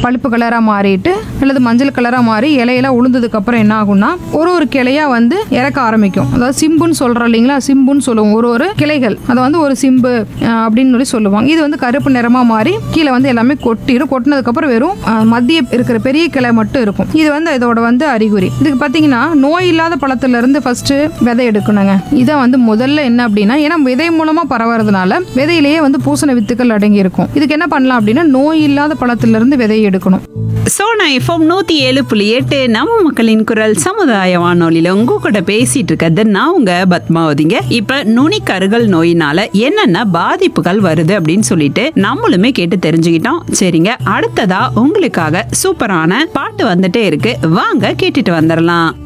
பழுப்பு கலராக மாறிட்டு அல்லது மஞ்சள் கலராக மாறி இலையெல்லாம் உளுந்ததுக்கு அப்புறம் என்ன ஆகும்னா ஒரு ஒரு கிளையா வந்து இறக்க ஆரம்பிக்கும் அதாவது சிம்புன்னு சொல்றோம் இல்லைங்களா சிம்புன்னு சொல்லுவோம் ஒரு ஒரு கிளைகள் அதை வந்து ஒரு சிம்பு அஹ், அப்படின்னு சொல்லி சொல்லுவாங்க இது வந்து கருப்பு நிறமா மாறி கீழே வந்து எல்லாமே கொட்டிடும் கொட்டினதுக்கு அப்புறம் வெறும் அஹ், மத்திய இருக்கிற பெரிய கிளை மட்டும் இருக்கும் இது வந்து இதோட வந்து அறிகுறி இதுக்கு பார்த்தீங்கன்னா நோய் இல்லாத பழத்துல இருந்து ஃபர்ஸ்ட் விதை எடுக்கணுங்க இதை வந்து முதல்ல என்ன அப்படின்னா ஏன்னா விதை மூலமா பரவறதுனால விதையிலேயே வந்து பூசண வித்துக்கள் அடங்கி இருக்கும் இதுக்கு என்ன பண்ணலாம் அப்படின்னா நோய் இல்லாத பழத்துல இருந்து விதையை எடுக்கணும் சோனா எஃப்எம் நூத்தி ஏழு புள்ளி எட்டு நம்ம மக்களின் குரல் சமுதாய வானொலியில உங்க கூட பேசிட்டு இருக்கிறது நான் உங்க பத்மாவதிங்க இப்ப நுனிக்கருகள் நோயினால என்னென்ன பாதிப்புகள் வருது அப்படின்னு சொல்லிட்டு நம்மளுமே கேட்டு தெரிஞ்சுக்கிட்டோம் சரிங்க அடுத்ததா உங்களுக்காக சூப்பரான பாட்டு வந்துட்டே இருக்கு வாங்க கேட்டுட்டு வந்துடலாம்